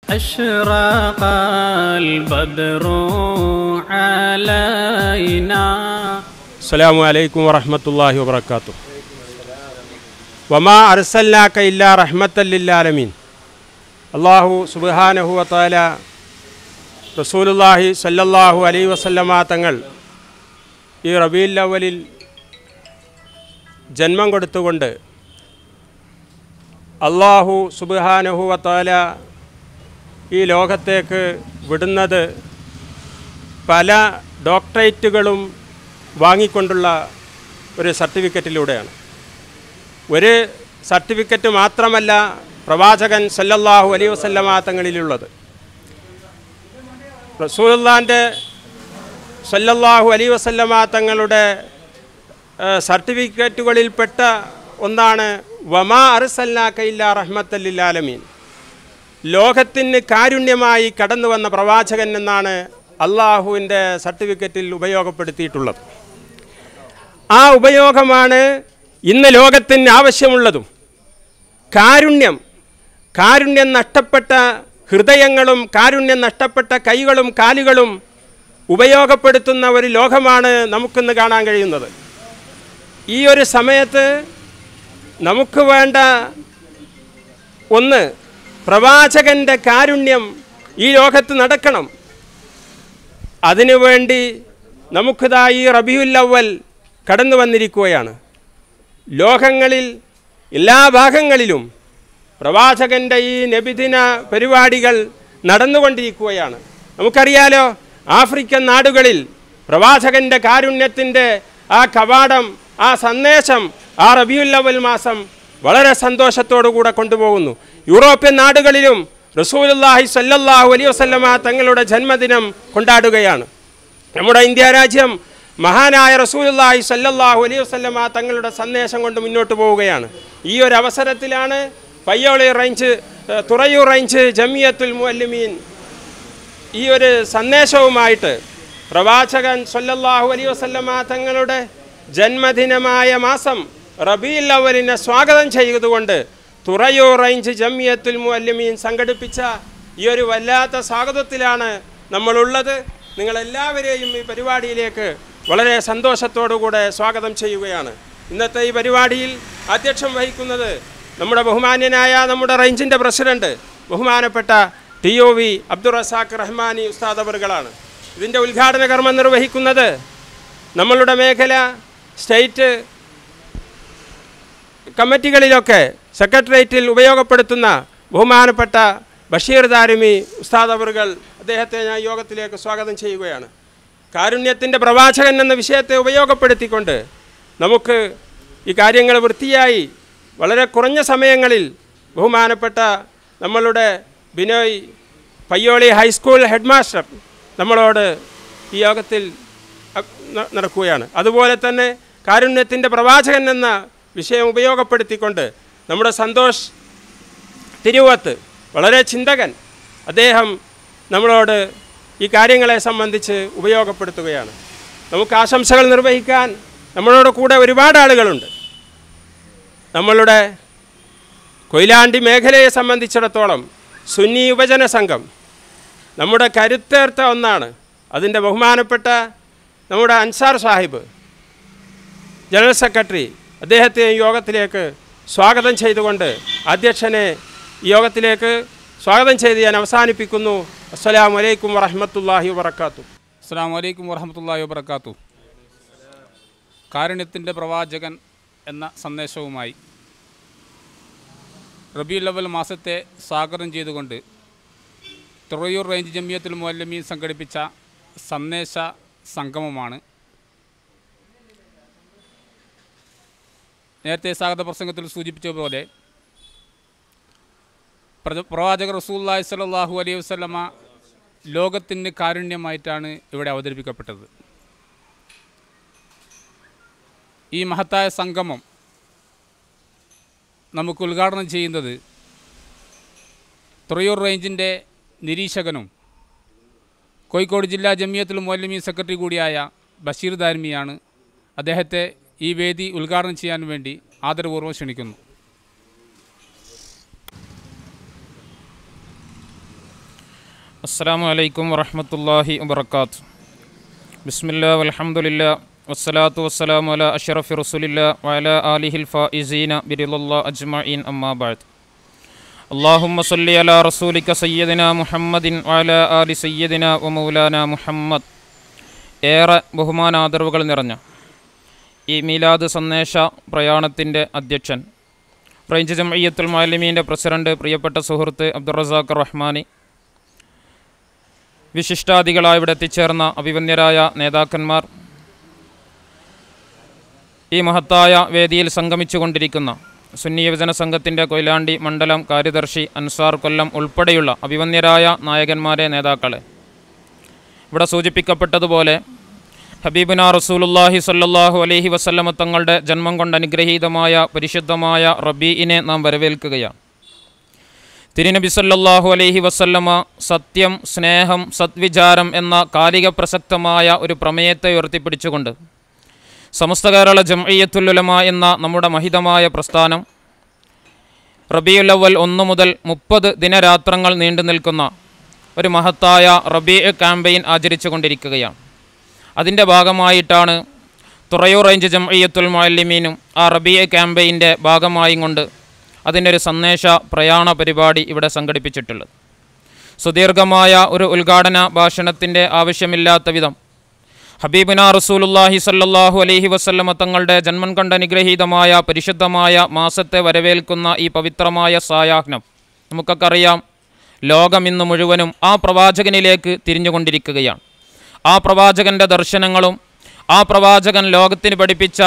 أشرق البدر علينا അസ്സലാമു അലൈക്കും വറഹ്മത്തുള്ളാഹി വബറകാതുഹു വമാ അർസൽനാക ഇല്ലാ റഹ്മത്തൽ ലില്ലാലമീൻ അല്ലാഹു സുബ്ഹാനഹു വതആല റസൂലുള്ളാഹി സ്വല്ലല്ലാഹു അലൈഹി വസല്ലമ തങ്ങൾ ഈ റബീൽ അവലിൽ ജന്മം കൊടുത്തുകൊണ്ട് അള്ളാഹു സുബ്ഹാനഹു വതആല ഈ ലോകത്തേക്ക് വിടുന്നത് പല ഡോക്ടറേറ്റുകളും വാങ്ങിക്കൊണ്ടുള്ള ഒരു സർട്ടിഫിക്കറ്റിലൂടെയാണ് ഒരു സർട്ടിഫിക്കറ്റ് മാത്രമല്ല പ്രവാചകൻ സല്ലല്ലാഹു അലൈഹി വസല്ലമ തങ്ങളിലുള്ളത് റസൂലുള്ളാൻ്റെ സല്ലല്ലാഹു അലൈഹി വസല്ലമ തങ്ങളുടെ ഏഹ്, സർട്ടിഫിക്കറ്റുകളിൽപ്പെട്ട ഒന്നാണ് വമാ അർസൽനാക ഇല്ലാ റഹ്മത്തല്ലിൽ ആലമീൻ ലോകത്തിന് കാരുണ്യമായി കടന്നു വന്ന പ്രവാചകൻ എന്നാണ് അള്ളാഹുവിൻ്റെ സർട്ടിഫിക്കറ്റിൽ ഉപയോഗപ്പെടുത്തിയിട്ടുള്ളത് ആ ഉപയോഗമാണ് ഇന്ന് ലോകത്തിന് ആവശ്യമുള്ളതും കാരുണ്യം കാരുണ്യം നഷ്ടപ്പെട്ട ഹൃദയങ്ങളും കാരുണ്യം നഷ്ടപ്പെട്ട കൈകളും കാലുകളും ഉപയോഗപ്പെടുത്തുന്ന ഒരു ലോകമാണ് നമുക്കിന്ന് കാണാൻ കഴിയുന്നത് ഈ ഒരു സമയത്ത് നമുക്ക് വേണ്ട ഒന്ന് പ്രവാചകൻ്റെ കാരുണ്യം ഈ ലോകത്ത് നടക്കണം അതിനുവേണ്ടി നമുക്കിതാ ഈ റബിയുൽ അവൽ കടന്നു വന്നിരിക്കുകയാണ് ലോകങ്ങളിൽ എല്ലാ ഭാഗങ്ങളിലും പ്രവാചകൻ്റെ ഈ നബിദിന പരിപാടികൾ നടന്നുകൊണ്ടിരിക്കുകയാണ് നമുക്കറിയാലോ ആഫ്രിക്കൻ നാടുകളിൽ പ്രവാചകൻ്റെ കാരുണ്യത്തിൻ്റെ ആ കവാടം ആ സന്ദേശം ആ റബിയുൽ അവൽ മാസം വളരെ സന്തോഷത്തോടു കൂടെ കൊണ്ടുപോകുന്നു യൂറോപ്യൻ നാടുകളിലും റസൂലുള്ളാഹി സ്വല്ലല്ലാഹു അലൈഹി വസല്ലമ തങ്ങളുടെ ജന്മദിനം കൊണ്ടാടുകയാണ് നമ്മുടെ ഇന്ത്യ രാജ്യം മഹാനായ റസൂലുള്ളാഹി സ്വല്ലല്ലാഹു അലൈഹി വസല്ലമ തങ്ങളുടെ സന്ദേശം കൊണ്ട് മുന്നോട്ട് പോവുകയാണ് ഈ ഒരു അവസരത്തിലാണ് പയ്യോളി റേഞ്ച് ഏഹ്, തുറയൂർ റേഞ്ച് ജമിയത്തുൽ മുഅല്ലിമീൻ ഈ ഒരു സന്ദേശവുമായിട്ട് പ്രവാചകൻ സല്ലല്ലാഹു അലൈഹി വസല്ലമ തങ്ങളുടെ ജന്മദിനമായ മാസം റബീൽ അവലിനെ സ്വാഗതം ചെയ്തുകൊണ്ട് തുറയൂർ റേഞ്ച് ജമിയത്തുൽ മുഅല്ലിമീൻ സംഘടിപ്പിച്ച ഈ ഒരു വല്ലാത്ത സ്വാഗതത്തിലാണ് നമ്മളുള്ളത് നിങ്ങളെല്ലാവരെയും ഈ പരിപാടിയിലേക്ക് വളരെ സന്തോഷത്തോടുകൂടെ സ്വാഗതം ചെയ്യുകയാണ് ഇന്നത്തെ ഈ പരിപാടിയിൽ അധ്യക്ഷം വഹിക്കുന്നത് നമ്മുടെ ബഹുമാന്യനായ നമ്മുടെ റേഞ്ചിൻ്റെ പ്രസിഡന്റ് ബഹുമാനപ്പെട്ട T O V Abdurazak Rahmani Ustad അവറുകളാണ് ഇതിൻ്റെ ഉദ്ഘാടന കർമ്മം നിർവഹിക്കുന്നത് നമ്മളുടെ മേഖല സ്റ്റേറ്റ് കമ്മിറ്റികളിലൊക്കെ സെക്രട്ടേറിയറ്റിൽ ഉപയോഗപ്പെടുത്തുന്ന ബഹുമാനപ്പെട്ട ബഷീർ ദാരിമി ഉസ്താദ് അവറുകൾ അദ്ദേഹത്തെ ഞാൻ യോഗത്തിലേക്ക് സ്വാഗതം ചെയ്യുകയാണ് കാരുണ്യത്തിൻ്റെ പ്രവാചകൻ എന്ന വിഷയത്തെ ഉപയോഗപ്പെടുത്തിക്കൊണ്ട് നമുക്ക് ഈ കാര്യങ്ങൾ വൃത്തിയായി വളരെ കുറഞ്ഞ സമയങ്ങളിൽ ബഹുമാനപ്പെട്ട നമ്മളുടെ Binoy Payyoli high school head master നമ്മളോട് ഈ യോഗത്തിൽ അ- ന- നടക്കുകയാണ് അതുപോലെ തന്നെ കാരുണ്യത്തിൻ്റെ പ്രവാചകൻ എന്ന വിഷയം ഉപയോഗപ്പെടുത്തിക്കൊണ്ട് നമ്മുടെ സന്തോഷ് തിരുവത്ത് വളരെ ചിന്തകൻ അദ്ദേഹം നമ്മളോട് ഈ കാര്യങ്ങളെ സംബന്ധിച്ച് ഉപയോഗപ്പെടുത്തുകയാണ് നമുക്ക് ആശംസകൾ നിർവഹിക്കാൻ നമ്മളോട് കൂടെ ഒരുപാട് ആളുകളുണ്ട് നമ്മളുടെ കൊയിലാണ്ടി മേഖലയെ സംബന്ധിച്ചിടത്തോളം സുന്നി യുവജന സംഘം നമ്മുടെ കരുത്തേർത്ത ഒന്നാണ് അതിൻ്റെ ബഹുമാനപ്പെട്ട നമ്മുടെ അൻസാർ സാഹിബ് ജനറൽ സെക്രട്ടറി അദ്ദേഹത്തെ ഈ യോഗത്തിലേക്ക് സ്വാഗതം ചെയ്തുകൊണ്ട് അധ്യക്ഷനെ ഈ യോഗത്തിലേക്ക് സ്വാഗതം ചെയ്ത് ഞാൻ അവസാനിപ്പിക്കുന്നു അസ്സലാമു അലൈക്കും വറഹ്മത്തുള്ളാഹി വബറകാതുഹു അസ്സാം വലൈക്കും വറഹമത്തല്ലാഹി വബർക്കാത്തു കാരുണ്യത്തിൻ്റെ പ്രവാചകൻ എന്ന സന്ദേശവുമായി റബി ലവൽ മാസത്തെ സ്വാഗതം ചെയ്തുകൊണ്ട് തുറയൂർ റേഞ്ച് ജമിയത്തുൽ മുല്ലമീൻ സംഘടിപ്പിച്ച സന്ദേശ സംഗമമാണ് നേരത്തെ സ്വാഗത പ്രസംഗത്തിൽ സൂചിപ്പിച്ചതുപോലെ പ്രജ- പ്രവാചകർ റസൂല്ലാഹി സ്വല്ലല്ലാഹു അലൈഹി വസല്ലമ ലോകത്തിന് കാരുണ്യമായിട്ടാണ് ഇവിടെ അവതരിപ്പിക്കപ്പെട്ടത് ഈ മഹത്തായ സംഗമം നമുക്ക് ഉദ്ഘാടനം ചെയ്യുന്നത് തുറയൂർ റേഞ്ചിൻ്റെ നിരീക്ഷകനും കോഴിക്കോട് ജില്ലാ ജമിയത്തുൽ മൗലമി സെക്രട്ടറി കൂടിയായ ബഷീർ ദാരിമിയാണ് അദ്ദേഹത്തെ ഈ വേദി ഉദ്ഘാടനം ചെയ്യാൻ വേണ്ടി ആദരപൂർവ്വം ക്ഷണിക്കുന്നു അസ്സാം വലൈക്കും വറഹമത്തല്ലാഹി വബർക്കാത്ത് ബിസ്മില്ലാ വൽഹംദുലില്ലാ വസ്സലാത്തു വസ്സലാമു അല അഷറഫി റസുലില്ല വഅല ആലിഹിൽ ഫായിസീന ബിരിലുള്ള അജ്മഈൻ അമ്മാ ബഅദ് അല്ലാഹുമ്മ സല്ലി അലാ റസൂലിക സയ്യിദിന മുഹമ്മദിൻ വഅല ആലി സയ്യിദിന വ മൗലാന മുഹമ്മദ് ഏറെ ബഹുമാനാദരവുകൾ നിറഞ്ഞ ഈ മീലാദ് സന്ദേശ പ്രയാണത്തിൻ്റെ അധ്യക്ഷൻ ഫ്രഞ്ച് ജംഇയ്യത്തുൽ മാലിമീൻ്റെ പ്രസിഡന്റ് പ്രിയപ്പെട്ട സുഹൃത്ത് അബ്ദുറസാഖ് റഹ്മാനി വിശിഷ്ടാദികളായി ഇവിടെ എത്തിച്ചേർന്ന അഭിവന്യരായ നേതാക്കന്മാർ ഈ മഹത്തായ വേദിയിൽ സംഗമിച്ചുകൊണ്ടിരിക്കുന്ന സുന്നി യുവജന സംഘത്തിൻ്റെ കൊയിലാണ്ടി മണ്ഡലം കാര്യദർശി അൻസാർ കൊല്ലം ഉൾപ്പെടെയുള്ള അഭിവന്യരായ നായകന്മാരെ നേതാക്കളെ ഇവിടെ സൂചിപ്പിക്കപ്പെട്ടതുപോലെ ഹബീബുന റസൂലുല്ലാഹി സല്ലല്ലാഹു അലൈഹി വസല്ലമ തങ്ങളുടെ ജന്മം കൊണ്ട് അനുഗ്രഹീതമായ പരിശുദ്ധമായ റബീഇനെ നാം വരവേൽക്കുകയാണ് തിരുനബി സല്ലല്ലാഹു അലൈഹി വസല്ലമ സത്യം സ്നേഹം സദ്വിചാരം എന്ന കാലിക പ്രസക്തമായ ഒരു പ്രമേയത്തെ ഉയർത്തിപ്പിടിച്ചുകൊണ്ട് സമസ്ത കേരള ജംഇയ്യത്തുലുലമ എന്ന നമ്മുടെ മഹിതമായ പ്രസ്ഥാനം റബിയുലവൽ ഒന്ന് മുതൽ മുപ്പത് ദിനരാത്രങ്ങൾ നീണ്ടു നിൽക്കുന്ന ഒരു മഹത്തായ റബീ ക്യാമ്പയിൻ ആചരിച്ചു കൊണ്ടിരിക്കുകയാണ് അതിൻ്റെ ഭാഗമായിട്ടാണ് തുറയൂർ റേഞ്ച് ജംഇയ്യത്തുൽ മുഅല്ലിമീനും ആ റബീ ക്യാമ്പയിൻ്റെ ഭാഗമായും കൊണ്ട് അതിൻ്റെ ഒരു സന്ദേശ പ്രയാണ പരിപാടി ഇവിടെ സംഘടിപ്പിച്ചിട്ടുള്ളത് സുദീർഘമായ ഒരു ഉദ്ഘാടന ഭാഷണത്തിൻ്റെ ആവശ്യമില്ലാത്ത വിധം ഹബീബിന റസൂലുല്ലാഹി സല്ലല്ലാഹു അലൈഹി വസല്ലമ തങ്ങളുടെ ജന്മം കണ്ട അനുഗ്രഹീതമായ പരിശുദ്ധമായ മാസത്തെ വരവേൽക്കുന്ന ഈ പവിത്രമായ സായാഹ്നം നമുക്കൊക്കെ അറിയാം ലോകം ഇന്ന് മുഴുവനും ആ പ്രവാചകനിലേക്ക് തിരിഞ്ഞുകൊണ്ടിരിക്കുകയാണ് ആ പ്രവാചകൻ്റെ ദർശനങ്ങളും ആ പ്രവാചകൻ ലോകത്തിന് പഠിപ്പിച്ച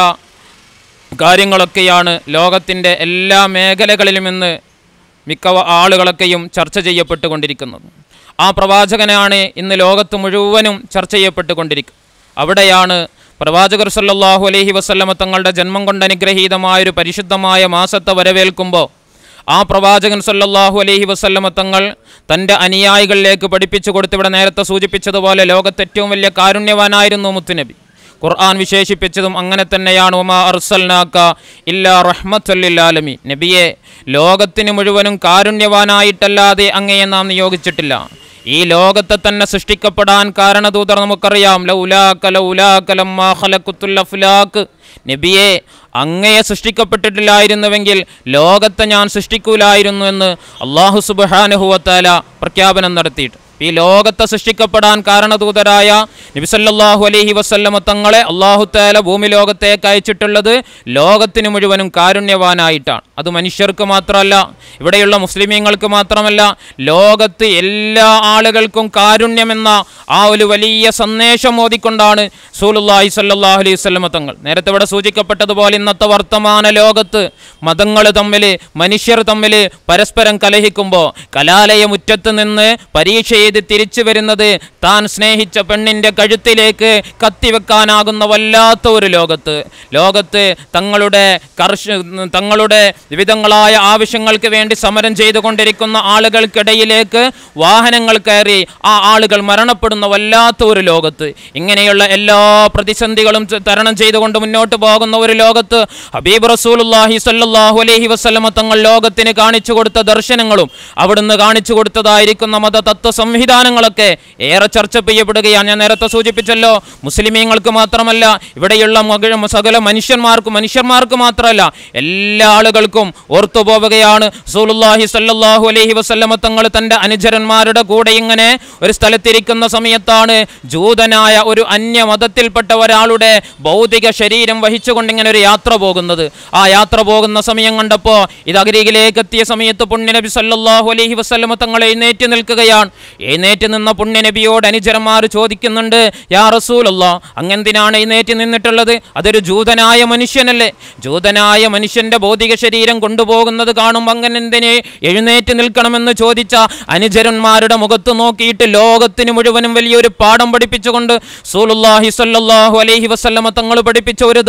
കാര്യങ്ങളൊക്കെയാണ് ലോകത്തിൻ്റെ എല്ലാ മേഖലകളിലും ഇന്ന് മിക്ക ആളുകളൊക്കെയും ചർച്ച ചെയ്യപ്പെട്ടുകൊണ്ടിരിക്കുന്നത് ആ പ്രവാചകനാണ് ഇന്ന് ലോകത്ത് മുഴുവനും ചർച്ച ചെയ്യപ്പെട്ടുകൊണ്ടിരിക്കുക അവിടെയാണ് പ്രവാചകർ സല്ലല്ലാഹു അലൈഹി വസല്ലമ തങ്ങളുടെ ജന്മം കൊണ്ട് അനുഗ്രഹീതമായൊരു പരിശുദ്ധമായ മാസത്തെ വരവേൽക്കുമ്പോൾ ആ പ്രവാചകൻ സല്ലല്ലാഹു അലൈഹി വസല്ലമ തങ്ങൾ തൻ്റെ അനുയായികളിലേക്ക് പഠിപ്പിച്ചു കൊടുത്ത് ഇവിടെ നേരത്തെ സൂചിപ്പിച്ചതുപോലെ ലോകത്തെ ഏറ്റവും വലിയ കാരുണ്യവാനായിരുന്നു മുത്തുനബി ഖുർആൻ വിശേഷിപ്പിച്ചതും അങ്ങനെ തന്നെയാണ് ഒമാ അർസൽനാക്ക ഇല്ലാ റഹ്മത്തുല്ലാലമി നബിയെ ലോകത്തിന് മുഴുവനും കാരുണ്യവാനായിട്ടല്ലാതെ അങ്ങയെ നാം നിയോഗിച്ചിട്ടില്ല ഈ ലോകത്തെ തന്നെ സൃഷ്ടിക്കപ്പെടാൻ കാരണദൂതർ നമുക്കറിയാം ലൗലാക്ക ലൗലാക്കലമ്മാ ഖലഖത്തുൽ അഫ്ലാക്ക് നബിയെ അങ്ങയെ സൃഷ്ടിക്കപ്പെട്ടിട്ടില്ലായിരുന്നുവെങ്കിൽ ലോകത്തെ ഞാൻ സൃഷ്ടിക്കൂലായിരുന്നു എന്ന് അള്ളാഹു സുബാനുഹുവത്താല പ്രഖ്യാപനം നടത്തിയിട്ട് ഈ ലോകത്തെ സൃഷ്ടിക്കപ്പെടാൻ കാരണദൂതരായ നബിസല്ലാഹു അലൈഹി വസല്ലമ തങ്ങളെ അള്ളാഹു താല ഭൂമി ലോകത്തേക്ക് അയച്ചിട്ടുള്ളത് ലോകത്തിന് മുഴുവനും കാരുണ്യവാനായിട്ടാണ് അത് മനുഷ്യർക്ക് മാത്രമല്ല ഇവിടെയുള്ള മുസ്ലിമീങ്ങൾക്ക് മാത്രമല്ല ലോകത്ത് എല്ലാ ആളുകൾക്കും കാരുണ്യമെന്ന ആ ഒരു വലിയ സന്ദേശം ഓതിക്കൊണ്ടാണ് സൂലുല്ലാഹി സല്ലാഹു അലൈഹി വസല്ലമ തങ്ങൾ നേരത്തെ ഇവിടെ സൂചിക്കപ്പെട്ടതുപോലെ ഇന്നത്തെ വർത്തമാന ലോകത്ത് മതങ്ങൾ തമ്മിൽ മനുഷ്യർ തമ്മിൽ പരസ്പരം കലഹിക്കുമ്പോൾ കലാലയമുറ്റത്ത് നിന്ന് പരീക്ഷ ചെയ്ത് തിരിച്ചു വരുന്നത് താൻ സ്നേഹിച്ച പെണ്ണിൻ്റെ കഴുത്തിലേക്ക് കത്തിവെക്കാനാകുന്ന വല്ലാത്ത ഒരു ലോകത്ത് ലോകത്ത് തങ്ങളുടെ കർഷ തങ്ങളുടെ വിവിധങ്ങളായ ആവശ്യങ്ങൾക്ക് വേണ്ടി സമരം ചെയ്തുകൊണ്ടിരിക്കുന്ന ആളുകൾക്കിടയിലേക്ക് വാഹനങ്ങൾ കയറി ആ ആളുകൾ മരണപ്പെടുന്ന വല്ലാത്ത ഒരു ലോകത്ത് ഇങ്ങനെയുള്ള എല്ലാ പ്രതിസന്ധികളും ത- തരണം ചെയ്തുകൊണ്ട് മുന്നോട്ട് പോകുന്ന ഒരു ലോകത്ത് ഹബീബ് റസൂലുള്ളാഹി സ്വല്ലല്ലാഹു അലൈഹി വസല്ലമ തങ്ങൾ ലോകത്തിന് കാണിച്ചു കൊടുത്ത ദർശനങ്ങളും അവിടുന്ന് കാണിച്ചു കൊടുത്തതായിരിക്കുന്ന മത തത്വ സംവിധാനങ്ങളൊക്കെ ഏറെ ചർച്ച ചെയ്യപ്പെടുകയാണ് ഞാൻ നേരത്തെ സൂചിപ്പിച്ചല്ലോ മുസ്ലിമീങ്ങൾക്ക് മാത്രമല്ല ഇവിടെയുള്ള മക- സകല മനുഷ്യന്മാർക്കും മനുഷ്യന്മാർക്ക് മാത്രമല്ല എല്ലാ ആളുകൾക്കും ഓർത്തു പോവുകയാണ് റസൂലുള്ളാഹി സ്വല്ലല്ലാഹു അലൈഹി വസല്ലമ തങ്ങൾ തൻ്റെ അനുചരന്മാരുടെ കൂടെ ഇങ്ങനെ ഒരു സ്ഥലത്തിരിക്കുന്ന സമയത്താണ് ജൂതനായ ഒരു അന്യമതത്തിൽപ്പെട്ട ഒരാളുടെ ഭൗതിക ശരീരം വഹിച്ചുകൊണ്ട് ഇങ്ങനെ ഒരു യാത്ര പോകുന്നത് ആ യാത്ര പോകുന്ന സമയം കണ്ടപ്പോൾ ഇത് അകരികിലേക്ക് എത്തിയ സമയത്ത് പുണ്യനബി സല്ലല്ലാഹു അലൈഹി വസല്ലമ തങ്ങൾ എഴുന്നേറ്റ് നിൽക്കുകയാണ് എഴുന്നേറ്റ് നിന്ന പുണ്യനബിയോട് അനുചരന്മാർ ചോദിക്കുന്നുണ്ട് യാ റസൂലല്ല അങ്ങെന്തിനാണ് എഴുന്നേറ്റ് നിന്നിട്ടുള്ളത് അതൊരു ജൂതനായ മനുഷ്യനല്ലേ ജൂതനായ മനുഷ്യന്റെ ഭൗതിക ശരീരം കൊണ്ടുപോകുന്നത് കാണുമ്പോൾ അങ്ങനെ എന്തിനെ എഴുന്നേറ്റ് നിൽക്കണമെന്ന് ചോദിച്ച അനുചരന്മാരുടെ മുഖത്ത് നോക്കിയിട്ട് ലോകത്തിന് മുഴുവനും വലിയൊരു പാഠം പഠിപ്പിച്ചുകൊണ്ട് സൂലുല്ലാഹി സ്വല്ലല്ലാഹു അലൈഹി വസല്ലമ തങ്ങൾ പഠിപ്പിച്ച ഒരു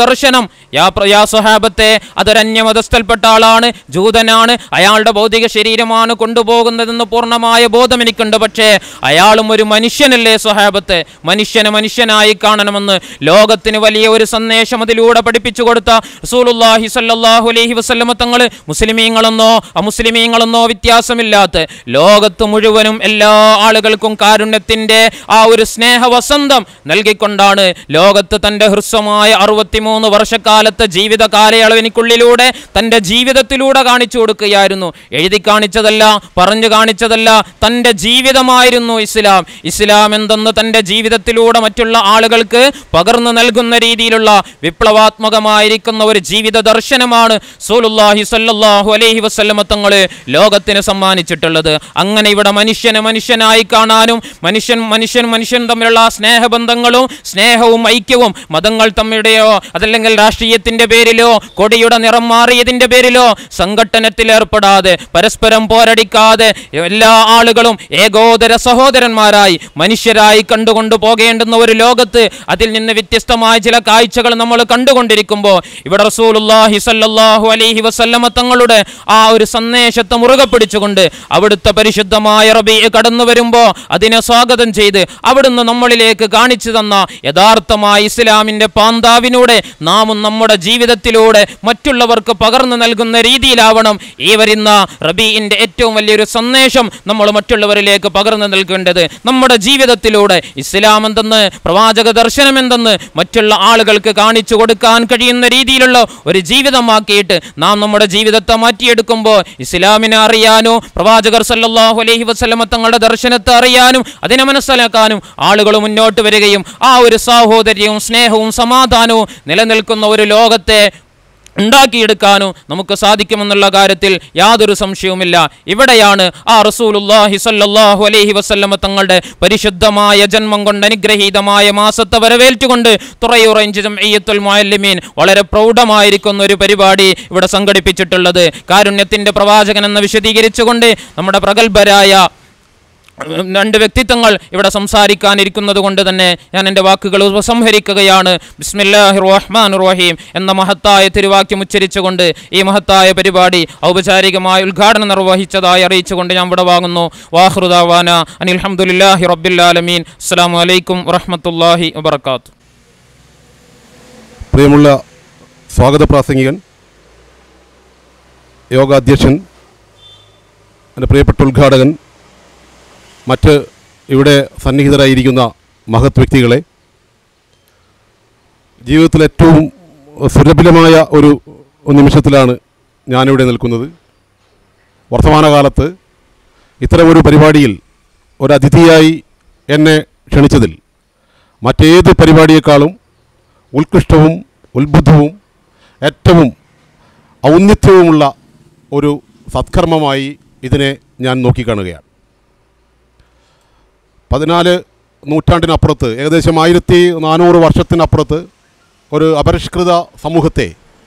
ദർശനം യാ പ്ര- യാ സ്വഹാബത്തെ അതൊരന്യമതസ്ഥൽപ്പെട്ട ആളാണ് ജൂതനാണ് അയാളുടെ ഭൗതിക ശരീരമാണ് കൊണ്ടുപോകുന്നതെന്ന് പൂർണ്ണമായ ബോധം എനിക്കുണ്ട് പക്ഷേ അയാളും ഒരു മനുഷ്യനല്ലേ സ്വഹാബത്തെ മനുഷ്യനെ മനുഷ്യനായി കാണണമെന്ന് ലോകത്തിന് വലിയ ഒരു സന്ദേശം അതിലൂടെ പഠിപ്പിച്ചു കൊടുത്ത റസൂലുള്ളാഹി സ്വല്ലല്ലാഹു അലൈഹി വസല്ലമ തങ്ങൾ മുസ്ലിമീങ്ങളെന്നോ അമുസ്ലിമീങ്ങളെന്നോ വ്യത്യാസമില്ലാത്ത ലോകത്ത് മുഴുവനും എല്ലാ ആളുകൾക്കും കാരുണ്യത്തിന്റെ ആ ഒരു സ്നേഹവസന്തം നൽകിക്കൊണ്ടാണ് ലോകത്ത് തന്റെ ഹ്രസ്വമായ അറുപത്തിമൂന്ന് വർഷക്കാലത്തെ ജീവിത കാലയളവിനുള്ളിലൂടെ തന്റെ ജീവിതത്തിലൂടെ കാണിച്ചു കൊടുക്കുകയായിരുന്നു എഴുതി കാണിച്ചതല്ല പറഞ്ഞു കാണിച്ചതല്ല തന്റെ ജീവിതമായിരുന്നു ഇസ്ലാം ഇസ്ലാം എന്തെന്ന് തന്റെ ജീവിതത്തിലൂടെ മറ്റുള്ള ആളുകൾക്ക് പകർന്നു നൽകുന്ന രീതിയിലുള്ള വിപ്ലവാത്മകമായിരിക്കുന്ന ഒരു ജീവിത ദർശനമാണ് സൂലുല്ലാഹി സല്ലല്ലാഹു അലൈഹി വസല്ലമ തങ്ങള് ലോകത്തിന് സമ്മാനിച്ചിട്ടുള്ളത് അങ്ങനെ ഇവിടെ മനുഷ്യനെ മനുഷ്യനായി കാണാനും മനുഷ്യൻ മനുഷ്യൻ മനുഷ്യൻ തമ്മിലുള്ള ആ സ്നേഹബന്ധങ്ങളും സ്നേഹവും ഐക്യവും മതങ്ങൾ തമ്മിലുടെയോ അതല്ലെങ്കിൽ രാഷ്ട്രീയത്തിന്റെ പേരിലോ കൊടിയുടെ നിറം മാറിയതിന്റെ പേരിലോ സംഘട്ടനത്തിൽ ഏർപ്പെടാതെ പരസ്പരം പോരടിക്കാതെ എല്ലാ ആളുകളും ഏകോദര സഹോദരന്മാരായി മനുഷ്യരായി കണ്ടുകൊണ്ടു പോകേണ്ടുന്ന ഒരു ലോകത്ത് അതിൽ നിന്ന് വ്യത്യസ്തമായ ചില കാഴ്ചകൾ നമ്മൾ കണ്ടുകൊണ്ടിരിക്കുമ്പോൾ ഇവിടെ റസൂലുള്ളാഹി സല്ലല്ലാഹു അലൈഹി വസല്ലമ തങ്ങളുടെ ആ ഒരു സന്ദേശത്തെ മുറുകെ പിടിച്ചുകൊണ്ട് അവിടുത്തെ പരിശുദ്ധമായ റബി കടന്നു വരുമ്പോൾ അതിനെ സ്വാഗതം ചെയ്ത് അവിടുന്ന് നമ്മളിലേക്ക് കാണിച്ചു തന്ന യഥാർത്ഥമായ ഇസ്ലാമിന്റെ പാന്താവിനൂടെ നാമും നമ്മുടെ ജീവിതത്തിലൂടെ മറ്റുള്ളവർക്ക് പകർന്നു നൽകുന്ന രീതിയിലാവണം ഈ വരുന്ന റബീഇന്റെ ഏറ്റവും വലിയൊരു സന്ദേശം നമ്മൾ മറ്റുള്ളവരിലേക്ക് പകർന്നു നൽകേണ്ടത് നമ്മുടെ ജീവിതത്തിലൂടെ ഇസ്ലാം എന്തെന്ന് പ്രവാചക ദർശനം എന്തെന്ന് മറ്റുള്ള ആളുകൾക്ക് കാണിച്ചു കൊടുക്കാൻ കഴിയുന്ന രീതിയിലുള്ള ഒരു ജീവിതമാക്കിയിട്ട് നാം നമ്മുടെ ജീവിതത്തെ മാറ്റിയെടുക്കുമ്പോൾ ഇസ്ലാമിനെ അറിയാനോ പ്രവാചകർ സല്ലല്ലാഹു അലൈഹി വസല്ലമ തങ്ങളുടെ ദർശനത്തെ അറിയാനും അതിനെ മനസ്സിലാക്കാനും ആളുകൾ മുന്നോട്ട് വരികയും ആ ഒരു സാഹോദര്യവും സ്നേഹവും സമാധാനവും നിലനിൽക്കുന്ന ഒരു ലോകത്തെ ഉണ്ടാക്കിയെടുക്കാനോ നമുക്ക് സാധിക്കുമെന്നുള്ള കാര്യത്തിൽ യാതൊരു സംശയവുമില്ല ഇവിടെയാണ് ആ റസൂലുള്ളാഹി സ്വല്ലല്ലാഹു അലൈഹി വസല്ലമ തങ്ങളുടെ പരിശുദ്ധമായ ജന്മം കൊണ്ട് അനുഗ്രഹീതമായ മാസത്തെ വരവേറ്റുകൊണ്ട് തുറയുറഞ്ച് ജംഇയ്യത്തുൽ മുഅല്ലിമീൻ വളരെ പ്രൗഢമായിരിക്കുന്ന ഒരു പരിപാടി ഇവിടെ സംഘടിപ്പിച്ചിട്ടുള്ളത് കാരുണ്യത്തിന്റെ പ്രവാചകൻ എന്ന് വിശദീകരിച്ചുകൊണ്ട് നമ്മുടെ പ്രഗത്ഭരായ രണ്ട് വ്യക്തിത്വങ്ങൾ ഇവിടെ സംസാരിക്കാനിരിക്കുന്നത് കൊണ്ട് തന്നെ ഞാൻ എൻ്റെ വാക്കുകൾ ഉപസംഹരിക്കുകയാണ് ബിസ്മില്ലാഹി റഹ്മാൻ റഹീം എന്ന മഹത്തായ തിരുവാക്യം ഉച്ചരിച്ചുകൊണ്ട് ഈ മഹത്തായ പരിപാടി ഔപചാരികമായ ഉദ്ഘാടനം നിർവഹിച്ചതായി അറിയിച്ചുകൊണ്ട് ഞാൻ ഇവിടെ വാങ്ങുന്നു വാഹൃദാവാന അനിൽഹമുല്ലാഹി റബ്ബില്ലാലമീൻ അസ്സാം വലൈക്കും വറഹമത്തല്ലാഹി വബർക്കാത്തു പ്രിയമുള്ള സ്വാഗത പ്രാസംഗികൻ യോഗാധ്യക്ഷൻ എൻ്റെ പ്രിയപ്പെട്ട ഉദ്ഘാടകൻ മറ്റ് ഇവിടെ സന്നിഹിതരായിരിക്കുന്ന മഹത് വ്യക്തികളെ ജീവിതത്തിൽ ഏറ്റവും സുലഭമായ ഒരു നിമിഷത്തിലാണ് ഞാനിവിടെ നിൽക്കുന്നത് വർത്തമാനകാലത്ത് ഇത്തരമൊരു പരിപാടിയിൽ ഒരു അതിഥിയായി എന്നെ ക്ഷണിച്ചതിൽ മറ്റേത് പരിപാടിയേക്കാളും ഉത്കൃഷ്ടവും ഉത്ബുദ്ധവും ഏറ്റവും ഔന്നിത്യവുമുള്ള ഒരു സത്കർമ്മമായി ഇതിനെ ഞാൻ നോക്കിക്കാണുകയാണ് പതിനാല് നൂറ്റാണ്ടിനപ്പുറത്ത് ഏകദേശം ആയിരത്തി നാനൂറ് വർഷത്തിനപ്പുറത്ത് ഒരു അപരിഷ്കൃത സമൂഹത്തെ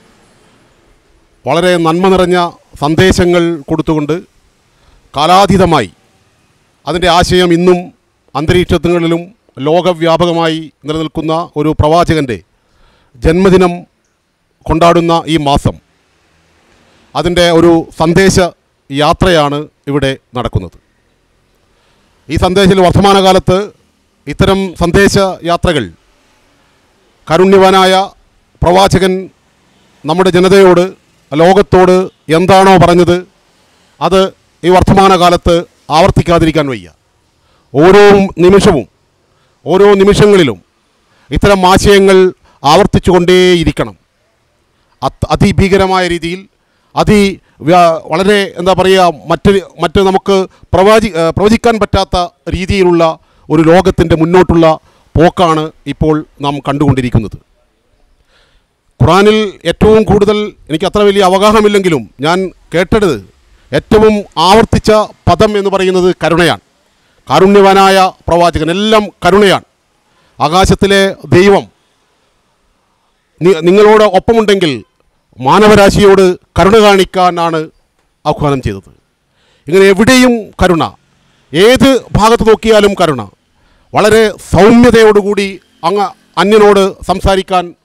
വളരെ നന്മ നിറഞ്ഞ സന്ദേശങ്ങൾ കൊടുത്തുകൊണ്ട് കാലാതീതമായി അതിൻ്റെ ആശയം ഇന്നും അന്തരീക്ഷങ്ങളിലും ലോകവ്യാപകമായി നിലനിൽക്കുന്ന ഒരു പ്രവാചകൻ്റെ ജന്മദിനം കൊണ്ടാടുന്ന ഈ മാസം അതിൻ്റെ ഒരു സന്ദേശ യാത്രയാണ് ഇവിടെ നടക്കുന്നത് ഈ സന്ദേശത്തിൽ വർത്തമാനകാലത്ത് ഇത്തരം സന്ദേശ യാത്രകൾ കാരുണ്യവാനായ പ്രവാചകൻ നമ്മുടെ ജനതയോട് ലോകത്തോട് എന്താണോ പറഞ്ഞത് അത് ഈ വർത്തമാനകാലത്ത് ആവർത്തിക്കാതിരിക്കാൻ വയ്യ ഓരോ നിമിഷവും ഓരോ നിമിഷങ്ങളിലും ഇത്തരം ആശയങ്ങൾ ആവർത്തിച്ചുകൊണ്ടേയിരിക്കണം അത് അതിഭീകരമായ രീതിയിൽ അതി വ്യ- വളരെ എന്താ പറയുക മറ്റ് മറ്റ് നമുക്ക് പ്രവാചി ഏഹ് പ്രവചിക്കാൻ പറ്റാത്ത രീതിയിലുള്ള ഒരു ലോകത്തിൻ്റെ മുന്നോട്ടുള്ള പോക്കാണ് ഇപ്പോൾ നാം കണ്ടുകൊണ്ടിരിക്കുന്നത് ഖുറാനിൽ ഏറ്റവും കൂടുതൽ എനിക്ക് അത്ര വലിയ അവഗാഹമില്ലെങ്കിലും ഞാൻ കേട്ടത് ഏറ്റവും ആവർത്തിച്ച പദം എന്ന് പറയുന്നത് കരുണയാണ് കാരുണ്യവാനായ പ്രവാചകൻ എല്ലാം കരുണയാണ് ആകാശത്തിലെ ദൈവം നി- നിങ്ങളോട് ഒപ്പമുണ്ടെങ്കിൽ മാനവരാശിയോട് കരുണ കാണിക്കാനാണ് ആഹ്വാനം ചെയ്തത് ഇങ്ങനെ എവിടെയും കരുണ ഏത് ഭാഗത്ത് നോക്കിയാലും കരുണ വളരെ സൗമ്യതയോടുകൂടി അങ്ങ് അന്യനോട് സംസാരിക്കാൻ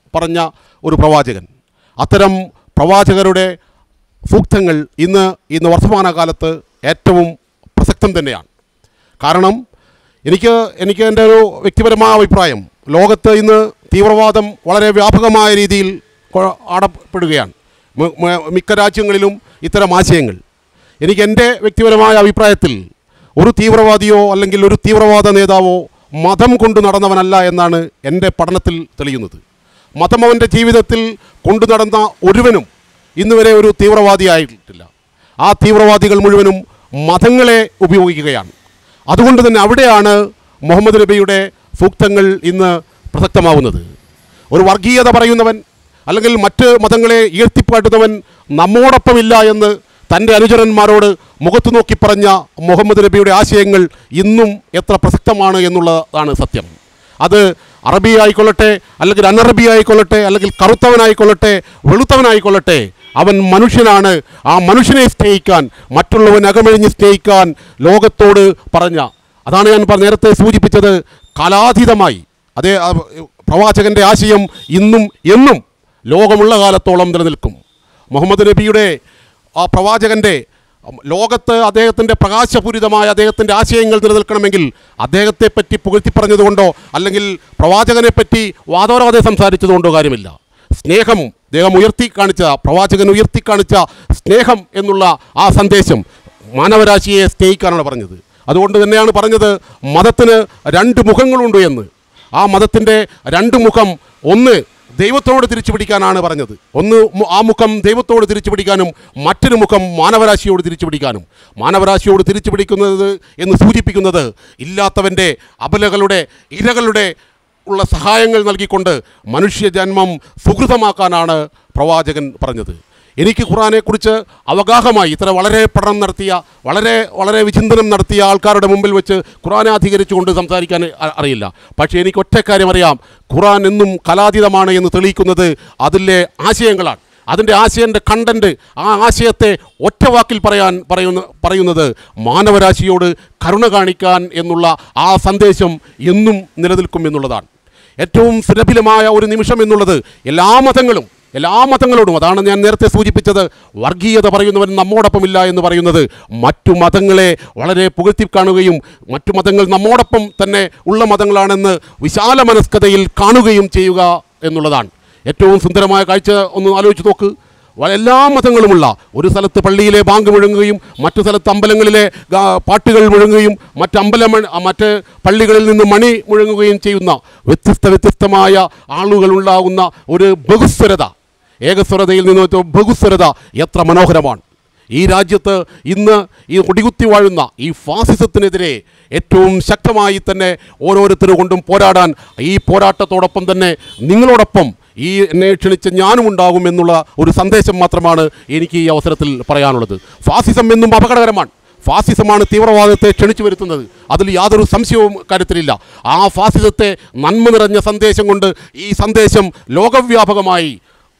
പറഞ്ഞ ഒരു പ്രവാചകൻ അത്തരം പ്രവാചകരുടെ സൂക്തങ്ങൾ ഇന്ന് ഇന്ന് വർത്തമാനകാലത്ത് ഏറ്റവും പ്രസക്തം തന്നെയാണ് കാരണം എനിക്ക് എനിക്ക് എൻ്റെ ഒരു വ്യക്തിപരമായ അഭിപ്രായം ലോകത്ത് ഇന്ന് തീവ്രവാദം വളരെ വ്യാപകമായ രീതിയിൽ കൊ- ആടപ്പെടുകയാണ് മി- മ- മിക്ക രാജ്യങ്ങളിലും ഇത്തരം ആശയങ്ങൾ എനിക്ക് എൻ്റെ വ്യക്തിപരമായ അഭിപ്രായത്തിൽ ഒരു തീവ്രവാദിയോ അല്ലെങ്കിൽ ഒരു തീവ്രവാദ നേതാവോ മതം കൊണ്ട് നടന്നവനല്ല എന്നാണ് എൻ്റെ പഠനത്തിൽ തെളിയുന്നത് മതം അവൻ്റെ ജീവിതത്തിൽ കൊണ്ടു നടന്ന ഒരുവനും ഇന്നുവരെ ഒരു തീവ്രവാദിയായിട്ടില്ല ആ തീവ്രവാദികൾ മുഴുവനും മതങ്ങളെ ഉപയോഗിക്കുകയാണ് അതുകൊണ്ട് തന്നെ അവിടെയാണ് മുഹമ്മദ് നബിയുടെ സൂക്തങ്ങൾ ഇന്ന് പ്രസക്തമാവുന്നത് ഒരു വർഗീയത പറയുന്നവൻ അല്ലെങ്കിൽ മറ്റ് മതങ്ങളെ ഉയർത്തിപ്പാട്ടുന്നവൻ നമ്മോടൊപ്പമില്ല എന്ന് തൻ്റെ അനുചരന്മാരോട് മുഖത്തു നോക്കി പറഞ്ഞ മുഹമ്മദ് നബിയുടെ ആശയങ്ങൾ ഇന്നും എത്ര പ്രസക്തമാണ് എന്നുള്ളതാണ് സത്യം അത് അറബി ആയിക്കൊള്ളട്ടെ അല്ലെങ്കിൽ അനറബി ആയിക്കൊള്ളട്ടെ അല്ലെങ്കിൽ കറുത്തവനായിക്കൊള്ളട്ടെ വെളുത്തവനായിക്കൊള്ളട്ടെ അവൻ മനുഷ്യനാണ് ആ മനുഷ്യനെ സ്നേഹിക്കാൻ മറ്റുള്ളവൻ അകമെഴിഞ്ഞ് സ്നേഹിക്കാൻ ലോകത്തോട് പറഞ്ഞ അതാണ് ഞാൻ പ- നേരത്തെ സൂചിപ്പിച്ചത് കാലാതീതമായി അതേ ആ, പ്രവാചകൻ്റെ ആശയം ഇന്നും എന്നും ലോകമുള്ള കാലത്തോളം നിലനിൽക്കും മുഹമ്മദ് നബിയുടെ ആ പ്രവാചകൻ്റെ ലോകത്ത് അദ്ദേഹത്തിൻ്റെ പ്രകാശപൂരിതമായ അദ്ദേഹത്തിൻ്റെ ആശയങ്ങൾ നിലനിൽക്കണമെങ്കിൽ അദ്ദേഹത്തെ പറ്റി പുകഴ്ത്തി പറഞ്ഞതുകൊണ്ടോ അല്ലെങ്കിൽ പ്രവാചകനെ പറ്റി വാദോരാതെ സംസാരിച്ചതുകൊണ്ടോ കാര്യമില്ല സ്നേഹം അദ്ദേഹം ഉയർത്തി കാണിച്ച പ്രവാചകൻ ഉയർത്തി കാണിച്ച സ്നേഹം എന്നുള്ള ആ സന്ദേശം മാനവരാശിയെ സ്നേഹിക്കാനാണ് പറഞ്ഞത് അതുകൊണ്ട് തന്നെയാണ് പറഞ്ഞത് മതത്തിന് രണ്ട് മുഖങ്ങളുണ്ട് എന്ന് ആ മതത്തിൻ്റെ രണ്ട് മുഖം ഒന്ന് ദൈവത്തോട് തിരിച്ചു പിടിക്കാനാണ് പറഞ്ഞത് ഒന്ന് മു- ആ മുഖം ദൈവത്തോട് തിരിച്ചു പിടിക്കാനും മറ്റൊരു മുഖം മാനവരാശിയോട് തിരിച്ചു പിടിക്കാനും മാനവരാശിയോട് തിരിച്ചു പിടിക്കുന്നത് എന്ന് സൂചിപ്പിക്കുന്നത് ഇല്ലാത്തവൻ്റെ അബലകളുടെ ഇരകളുടെ ഉള്ള സഹായങ്ങൾ നൽകിക്കൊണ്ട് മനുഷ്യജന്മം സുഹൃതമാക്കാനാണ് പ്രവാചകൻ പറഞ്ഞത് എനിക്ക് ഖുറാനെക്കുറിച്ച് അവഗാഹമായി ഇത്ര വളരെ പഠനം നടത്തിയ വളരെ വളരെ വിചിന്തനം നടത്തിയ ആൾക്കാരുടെ മുമ്പിൽ വെച്ച് ഖുറാനെ അധികരിച്ചുകൊണ്ട് സംസാരിക്കാൻ അ- അറിയില്ല പക്ഷേ എനിക്ക് ഒറ്റക്കാര്യം അറിയാം ഖുറാൻ എന്നും കലാതീതമാണ് എന്ന് തെളിയിക്കുന്നത് അതിലെ ആശയങ്ങളാണ് അതിൻ്റെ ആശയൻ്റെ കണ്ടൻറ്റ് ആ ആശയത്തെ ഒറ്റ വാക്കിൽ പറയാൻ പറയുന്ന പറയുന്നത് മാനവരാശിയോട് കരുണ കാണിക്കാൻ എന്നുള്ള ആ സന്ദേശം എന്നും നിലനിൽക്കും എന്നുള്ളതാണ് ഏറ്റവും സുലഭിലമായ ഒരു നിമിഷം എന്നുള്ളത് എല്ലാ മതങ്ങളും എല്ലാ മതങ്ങളോടും അതാണ് ഞാൻ നേരത്തെ സൂചിപ്പിച്ചത് വർഗീയത പറയുന്നവൻ നമ്മോടൊപ്പമില്ല എന്ന് പറയുന്നത് മറ്റു മതങ്ങളെ വളരെ പുകഴ്ത്തി കാണുകയും മറ്റു മതങ്ങൾ നമ്മോടൊപ്പം തന്നെ ഉള്ള മതങ്ങളാണെന്ന് വിശാല മനസ്കതയിൽ കാണുകയും ചെയ്യുക എന്നുള്ളതാണ് ഏറ്റവും സുന്ദരമായ കാഴ്ച ഒന്ന് ആലോചിച്ച് നോക്ക് വ- എല്ലാ മതങ്ങളുമുള്ള ഒരു സ്ഥലത്ത് പള്ളിയിലെ ബാങ്ക് മുഴങ്ങുകയും മറ്റു സ്ഥലത്ത് അമ്പലങ്ങളിലെ ഗാ- പാട്ടുകൾ മുഴങ്ങുകയും മറ്റ് അമ്പലം മറ്റ് പള്ളികളിൽ നിന്ന് മണി മുഴങ്ങുകയും ചെയ്യുന്ന വ്യത്യസ്ത വ്യത്യസ്തമായ ആളുകളുണ്ടാകുന്ന ഒരു ബഹുസ്വരത ഏകസ്വരതയിൽ നിന്ന് ഒരു ബഹുസ്വരത എത്ര മനോഹരമാണ് ഈ രാജ്യത്ത് ഇന്ന് ഈ കൊടികുത്തി വാഴുന്ന ഈ ഫാസിസത്തിനെതിരെ ഏറ്റവും ശക്തമായി തന്നെ ഓരോരുത്തരും കൊണ്ടും പോരാടാൻ ഈ പോരാട്ടത്തോടൊപ്പം തന്നെ നിങ്ങളോടൊപ്പം ഈ എന്നെ ക്ഷണിച്ച ഞാനും ഉണ്ടാകും എന്നുള്ള ഒരു സന്ദേശം മാത്രമാണ് എനിക്ക് ഈ അവസരത്തിൽ പറയാനുള്ളത് ഫാസിസം എന്നും അപകടകരമാണ് ഫാസിസമാണ് തീവ്രവാദത്തെ ക്ഷണിച്ചു വരുത്തുന്നത് അതിൽ യാതൊരു സംശയവും കാര്യത്തിലില്ല ആ ഫാസിസത്തെ നന്മ നിറഞ്ഞ സന്ദേശം കൊണ്ട് ഈ സന്ദേശം ലോകവ്യാപകമായി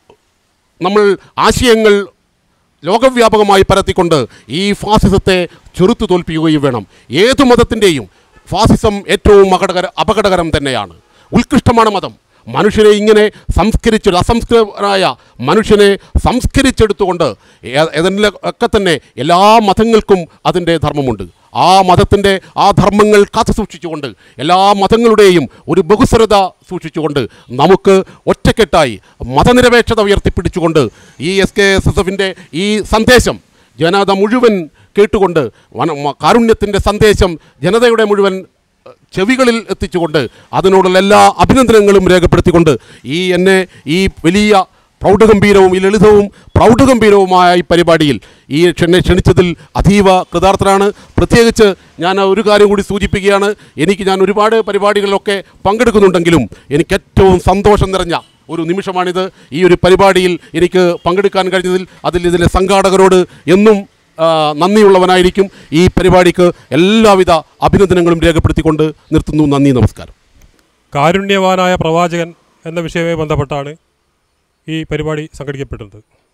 നമ്മൾ ആശയങ്ങൾ ലോകവ്യാപകമായി പരത്തിക്കൊണ്ട് ഈ ഫാസിസത്തെ ചെറുത്തു തോൽപ്പിക്കുകയും വേണം ഏതു മതത്തിൻ്റെയും ഫാസിസം ഏറ്റവും അപകടകര അപകടകരം തന്നെയാണ് ഉത്കൃഷ്ടമാണ് മതം മനുഷ്യനെ ഇങ്ങനെ സംസ്കരിച്ച് അസംസ്കൃതനായ മനുഷ്യനെ സംസ്കരിച്ചെടുത്തുകൊണ്ട് ഏ- ഏതെങ്കിലും ഒക്കെ തന്നെ എല്ലാ മതങ്ങൾക്കും അതിൻ്റെ ധർമ്മമുണ്ട് ആ മതത്തിൻ്റെ ആ ധർമ്മങ്ങൾ കാത്തു സൂക്ഷിച്ചുകൊണ്ട് എല്ലാ മതങ്ങളുടെയും ഒരു ബഹുസ്വരത സൂക്ഷിച്ചുകൊണ്ട് നമുക്ക് ഒറ്റക്കെട്ടായി മതനിരപേക്ഷത ഉയർത്തിപ്പിടിച്ചുകൊണ്ട് ഈ എസ് കെ എസ് എസ് എഫിൻ്റെ ഈ സന്ദേശം ജനത മുഴുവൻ കേട്ടുകൊണ്ട് വന മ- കാരുണ്യത്തിൻ്റെ സന്ദേശം ജനതയുടെ മുഴുവൻ ഏഹ്, ചെവികളിൽ എത്തിച്ചുകൊണ്ട് അതിനോടുള്ള എല്ലാ അഭിനന്ദനങ്ങളും രേഖപ്പെടുത്തിക്കൊണ്ട് ഈ എന്നെ ഈ വലിയ പ്രൗഢഗംഭീരവും ഈ ലളിതവും പ്രൗഢഗംഭീരവുമായ ഈ പരിപാടിയിൽ ഈ എന്നെ ക്ഷണിച്ചതിൽ അതീവ കൃതാർത്ഥനാണ് പ്രത്യേകിച്ച് ഞാൻ ഒരു കാര്യം കൂടി സൂചിപ്പിക്കുകയാണ് എനിക്ക് ഞാൻ ഒരുപാട് പരിപാടികളിലൊക്കെ പങ്കെടുക്കുന്നുണ്ടെങ്കിലും എനിക്ക് ഏറ്റവും സന്തോഷം നിറഞ്ഞ ഒരു നിമിഷമാണിത് ഈ ഒരു പരിപാടിയിൽ എനിക്ക് പങ്കെടുക്കാൻ കഴിഞ്ഞതിൽ അതിൽ ഇതിലെ സംഘാടകരോട് എന്നും ആ, നന്ദിയുള്ളവനായിരിക്കും ഈ പരിപാടിക്ക് എല്ലാവിധ അഭിനന്ദനങ്ങളും രേഖപ്പെടുത്തിക്കൊണ്ട് നിർത്തുന്നു നന്ദി നമസ്കാരം കാരുണ്യവാനായ പ്രവാചകൻ എന്ന വിഷയവുമായി ബന്ധപ്പെട്ടാണ് ഈ പരിപാടി സംഘടിക്കപ്പെട്ടത്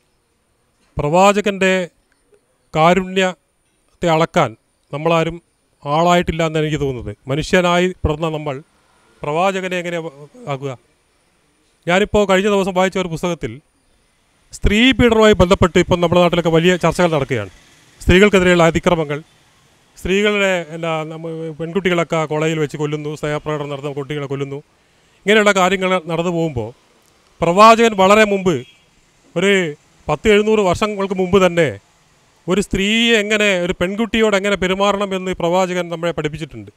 പ്രവാചകൻ്റെ കാരുണ്യത്തെ അളക്കാൻ നമ്മളാരും ആളായിട്ടില്ല എന്ന് എനിക്ക് തോന്നുന്നത് മനുഷ്യനായി പിറന്ന നമ്മൾ പ്രവാചകനെ എങ്ങനെ ആകുക ഞാനിപ്പോൾ കഴിഞ്ഞ ദിവസം വായിച്ച ഒരു പുസ്തകത്തിൽ സ്ത്രീ പീഡനവുമായി ബന്ധപ്പെട്ട് ഇപ്പം നമ്മുടെ നാട്ടിലൊക്കെ വലിയ ചർച്ചകൾ നടക്കുകയാണ് സ്ത്രീകൾക്കെതിരെയുള്ള അതിക്രമങ്ങൾ സ്ത്രീകളുടെ എന്നാ നമ്മ പെൺകുട്ടികളൊക്കെ കോളേജിൽ വെച്ച് കൊല്ലുന്നു സ്നേഹപ്രകടനം നടത്തുന്ന കുട്ടികളെ കൊല്ലുന്നു ഇങ്ങനെയുള്ള കാര്യങ്ങൾ നടന്നു പോകുമ്പോൾ പ്രവാചകൻ വളരെ മുമ്പ് ഒരു പത്ത് എഴുന്നൂറ് വർഷങ്ങൾക്ക് മുമ്പ് തന്നെ ഒരു സ്ത്രീയെ എങ്ങനെ ഒരു പെൺകുട്ടിയോട് എങ്ങനെ പെരുമാറണം എന്ന് പ്രവാചകൻ നമ്മളെ പഠിപ്പിച്ചിട്ടുണ്ട്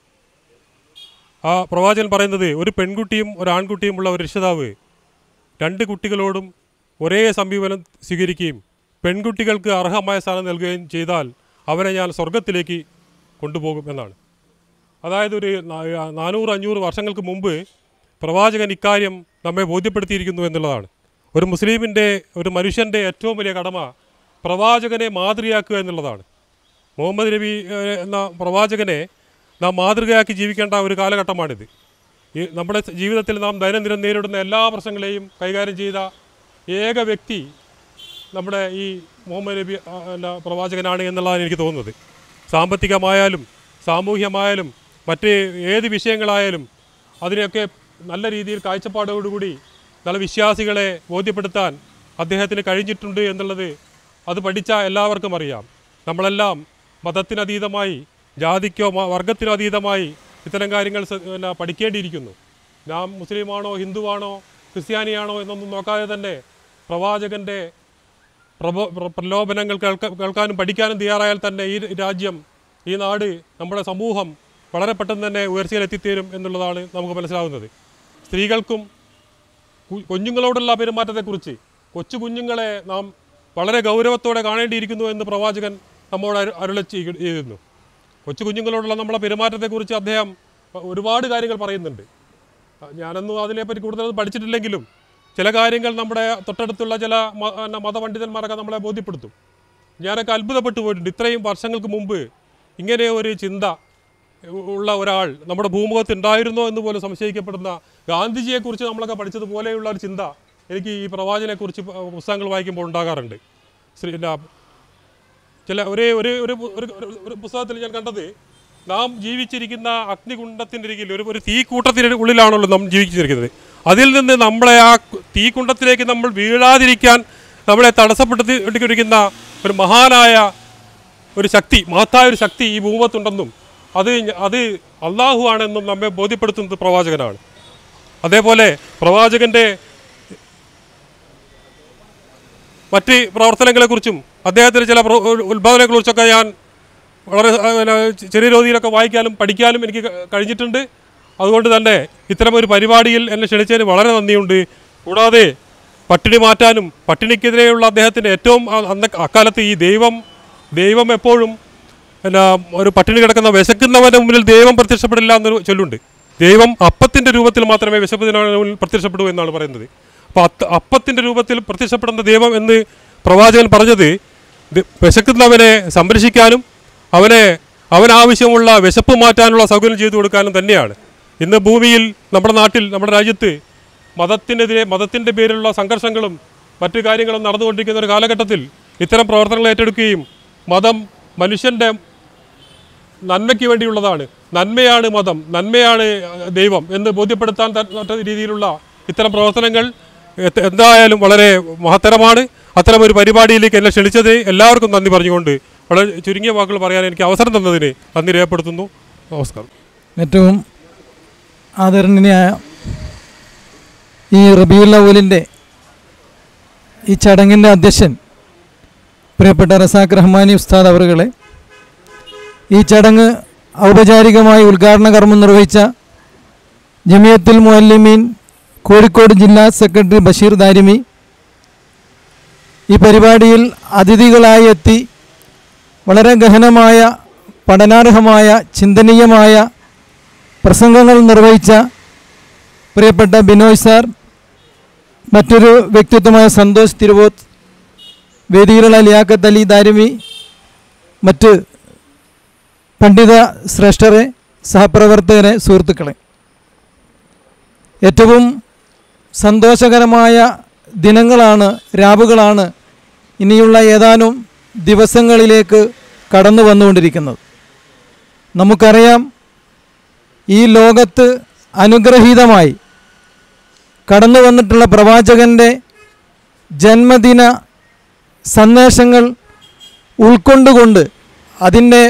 ആ പ്രവാചകൻ പറയുന്നത് ഒരു പെൺകുട്ടിയും ഒരു ആൺകുട്ടിയും ഉള്ള ഒരു രക്ഷിതാവ് രണ്ട് കുട്ടികളോടും ഒരേ സമീപനം സ്വീകരിക്കുകയും പെൺകുട്ടികൾക്ക് അർഹമായ സ്ഥാനം നൽകുകയും ചെയ്താൽ അവരെ ഞാൻ സ്വർഗത്തിലേക്ക് കൊണ്ടുപോകും എന്നാണ് അതായത് ഒരു നാ- നാനൂറ് അഞ്ഞൂറ് വർഷങ്ങൾക്ക് മുമ്പ് പ്രവാചകൻ ഇക്കാര്യം നമ്മെ ബോധ്യപ്പെടുത്തിയിരിക്കുന്നു എന്നുള്ളതാണ് ഒരു മുസ്ലിമിൻ്റെ ഒരു മനുഷ്യൻ്റെ ഏറ്റവും വലിയ കടമ പ്രവാചകനെ മാതൃകയാക്കുക എന്നുള്ളതാണ് മുഹമ്മദ് നബി ഏഹ്, എന്ന പ്രവാചകനെ നാം മാതൃകയാക്കി ജീവിക്കേണ്ട ഒരു കാലഘട്ടമാണിത് ഈ നമ്മുടെ ജീവിതത്തിൽ നാം ദൈനംദിനം നേരിടുന്ന എല്ലാ പ്രശ്നങ്ങളെയും കൈകാര്യം ചെയ്ത ഏക വ്യക്തി നമ്മുടെ ഈ മുഹമ്മദ് നബി ആ, അല്ല, പ്രവാചകനാണ് എന്നുള്ളതാണ് എനിക്ക് തോന്നുന്നത് സാമ്പത്തികമായാലും സാമൂഹ്യമായാലും മറ്റ് ഏത് വിഷയങ്ങളായാലും അതിനെയൊക്കെ നല്ല രീതിയിൽ കാഴ്ചപ്പാടോടുകൂടി നല്ല വിശ്വാസികളെ ബോധ്യപ്പെടുത്താൻ അദ്ദേഹത്തിന് കഴിഞ്ഞിട്ടുണ്ട് എന്നുള്ളത് അത് പഠിച്ച എല്ലാവർക്കും അറിയാം നമ്മളെല്ലാം മതത്തിനതീതമായി ജാതിക്കോ മ- വർഗത്തിനോ അതീതമായി ഇത്തരം കാര്യങ്ങൾ സ- പിന്നെ പഠിക്കേണ്ടിയിരിക്കുന്നു നാം മുസ്ലിമാണോ ഹിന്ദുവാണോ ക്രിസ്ത്യാനിയാണോ എന്നൊന്നും നോക്കാതെ തന്നെ പ്രവാചകൻ്റെ പ്രബോ പ്ര- പ്രലോഭനങ്ങൾ കേൾക്ക കേൾക്കാനും പഠിക്കാനും തയ്യാറായാൽ തന്നെ ഈ രാജ്യം ഈ നാട് നമ്മുടെ സമൂഹം വളരെ പെട്ടെന്ന് തന്നെ ഉയർച്ചയിലെത്തിത്തീരും എന്നുള്ളതാണ് നമുക്ക് മനസ്സിലാവുന്നത് സ്ത്രീകൾക്കും കു- കുഞ്ഞുങ്ങളോടുള്ള പെരുമാറ്റത്തെക്കുറിച്ച് കൊച്ചു കുഞ്ഞുങ്ങളെ നാം വളരെ ഗൗരവത്തോടെ കാണേണ്ടിയിരിക്കുന്നു എന്ന് പ്രവാചകൻ നമ്മോട് അരു അരുളി ചെയ്യ- ചെയ്തിരുന്നു കൊച്ചു കുഞ്ഞുങ്ങളോടുള്ള നമ്മുടെ പെരുമാറ്റത്തെക്കുറിച്ച് അദ്ദേഹം ഒരുപാട് കാര്യങ്ങൾ പറയുന്നുണ്ട് ഞാനൊന്നും അതിനെപ്പറ്റി കൂടുതൽ പഠിച്ചിട്ടില്ലെങ്കിലും ചില കാര്യങ്ങൾ നമ്മുടെ തൊട്ടടുത്തുള്ള ചില മ- പിന്നെ മതപണ്ഡിതന്മാരൊക്കെ നമ്മളെ ബോധ്യപ്പെടുത്തും ഞാനൊക്കെ അത്ഭുതപ്പെട്ടു പോയിട്ടുണ്ട് ഇത്രയും വർഷങ്ങൾക്ക് മുമ്പ് ഇങ്ങനെ ഒരു ചിന്ത ഉള്ള ഒരാൾ നമ്മുടെ ഭൂമുഖത്ത് ഉണ്ടായിരുന്നോ എന്ന് പോലും സംശയിക്കപ്പെടുന്ന ഗാന്ധിജിയെക്കുറിച്ച് നമ്മളൊക്കെ പഠിച്ചതുപോലെയുള്ള ഒരു ചിന്ത എനിക്ക് ഈ പ്രവാചനെക്കുറിച്ച് പ- പുസ്തകങ്ങൾ വായിക്കുമ്പോൾ ഉണ്ടാകാറുണ്ട് ശ്രീ പിന്നെ ചില ഒരേ ഒരു ഒരു പു- ഒരു ഒരു- ഒരു പുസ്തകത്തിൽ ഞാൻ കണ്ടത് നാം ജീവിച്ചിരിക്കുന്ന അഗ്നികുണ്ഡത്തിൻ്റെ ഇരിക്കിൽ ഒരു ഒരു തീക്കൂട്ടത്തിന് ഉള്ളിലാണല്ലോ നാം ജീവിച്ചിരിക്കുന്നത് അതിൽ നിന്ന് നമ്മളെ ആ കു- തീക്കുണ്ടത്തിലേക്ക് നമ്മൾ വീഴാതിരിക്കാൻ നമ്മളെ തടസ്സപ്പെടുത്തിയിരിക്കുന്ന ഒരു മഹാനായ ഒരു ശക്തി മഹത്തായ ഒരു ശക്തി ഈ ഭൂമത്തുണ്ടെന്നും അത് ഞ- അത് അള്ളാഹു ആണെന്നും നമ്മെ ബോധ്യപ്പെടുത്തുന്നത് പ്രവാചകനാണ് അതേപോലെ പ്രവാചകൻ്റെ മറ്റ് പ്രവർത്തനങ്ങളെക്കുറിച്ചും അദ്ദേഹത്തിൻ്റെ ചില പ്ര- ഉത്ഭവനെക്കുറിച്ചൊക്കെ ഞാൻ വളരെ ആ, പിന്നെ ചെറിയ രീതിയിലൊക്കെ വായിക്കാനും പഠിക്കാനും എനിക്ക് ക- കഴിഞ്ഞിട്ടുണ്ട് അതുകൊണ്ട് തന്നെ ഇത്തരം ഒരു പരിപാടിയിൽ എന്നെ ക്ഷണിച്ചതിന് വളരെ നന്ദിയുണ്ട് കൂടാതെ പട്ടിണി മാറ്റാനും പട്ടിണിക്കെതിരെയുള്ള അദ്ദേഹത്തിൻ്റെ ഏറ്റവും ആ- അന്ന അക്കാലത്ത് ഈ ദൈവം ദൈവം എപ്പോഴും പിന്നെ ഒരു പട്ടിണി കിടക്കുന്ന വിശക്കുന്നവൻ്റെ മുന്നിൽ ദൈവം പ്രത്യക്ഷപ്പെടില്ല എന്നൊരു ചൊല്ലുണ്ട് ദൈവം അപ്പത്തിൻ്റെ രൂപത്തിൽ മാത്രമേ വിശപ്പതിന് മുന്നിൽ പ്രത്യക്ഷപ്പെടൂ എന്നാണ് പറയുന്നത് അപ്പോൾ അത്ത അപ്പത്തിൻ്റെ രൂപത്തിൽ പ്രത്യക്ഷപ്പെടുന്ന ദൈവം എന്ന് പ്രവാചകൻ പറഞ്ഞത് ദ- വിശക്കുന്നവനെ സംരക്ഷിക്കാനും അവനെ അവനാവശ്യമുള്ള വിശപ്പ് മാറ്റാനുള്ള സൗകര്യം ചെയ്തു കൊടുക്കാനും തന്നെയാണ് ഇന്ന് ഭൂമിയിൽ നമ്മുടെ നാട്ടിൽ നമ്മുടെ രാജ്യത്ത് മതത്തിനെതിരെ മതത്തിൻ്റെ പേരിലുള്ള സംഘർഷങ്ങളും മറ്റു കാര്യങ്ങളും നടന്നുകൊണ്ടിരിക്കുന്ന ഒരു കാലഘട്ടത്തിൽ ഇത്തരം പ്രവർത്തനങ്ങൾ ഏറ്റെടുക്കുകയും മതം മനുഷ്യൻ്റെ നന്മയ്ക്ക് വേണ്ടിയുള്ളതാണ് നന്മയാണ് മതം നന്മയാണ് ദൈവം എന്ന് ബോധ്യപ്പെടുത്താൻ തക്ക രീതിയിലുള്ള ഇത്തരം പ്രവർത്തനങ്ങൾ എത്ത- എന്തായാലും വളരെ മഹത്തരമാണ് അത്തരം ഒരു പരിപാടിയിലേക്ക് എന്നെ ക്ഷണിച്ചത് എല്ലാവർക്കും നന്ദി പറഞ്ഞുകൊണ്ട് വളരെ ചുരുങ്ങിയ വാക്കുകൾ പറയാൻ എനിക്ക് അവസരം തന്നതിന് നന്ദി രേഖപ്പെടുത്തുന്നു നമസ്കാരം ഏറ്റവും ആദരണീയനായ ഈ റബിയുൽ അവലിൻ്റെ ഈ ചടങ്ങിൻ്റെ അധ്യക്ഷൻ പ്രിയപ്പെട്ട റസാഖ് റഹ്മാനി ഉസ്താദ് അവറുകളെ ഈ ചടങ്ങ് ഔപചാരികമായി ഉദ്ഘാടന കർമ്മം നിർവഹിച്ച ജമിയത്തുൽ മുഅല്ലിമീൻ കോഴിക്കോട് ജില്ലാ സെക്രട്ടറി ബഷീർ ദാരിമി ഈ പരിപാടിയിൽ അതിഥികളായി എത്തി വളരെ ഗഹനമായ പഠനാർഹമായ ചിന്തനീയമായ പ്രസംഗങ്ങൾ നിർവഹിച്ച പ്രിയപ്പെട്ട ബിനോയ് സാർ മറ്റൊരു വ്യക്തിത്വമായ സന്തോഷ് തിരുവോത്ത് വേദിയിലുള്ള ലിയാഖത്ത് അലി ദാരിമി മറ്റ് പണ്ഡിത ശ്രേഷ്ഠരെ സഹപ്രവർത്തകരെ സുഹൃത്തുക്കളെ ഏറ്റവും സന്തോഷകരമായ ദിനങ്ങളാണ് രാവുകളാണ് ഇനിയുള്ള ഏതാനും ദിവസങ്ങളിലേക്ക് കടന്നു വന്നുകൊണ്ടിരിക്കുന്നത് നമുക്കറിയാം ഈ ലോകത്ത് അനുഗ്രഹീതമായി കടന്നു വന്നിട്ടുള്ള പ്രവാചകൻ്റെ ജന്മദിന സന്ദേശങ്ങൾ ഉൾക്കൊണ്ടുകൊണ്ട് അതിൻ്റെ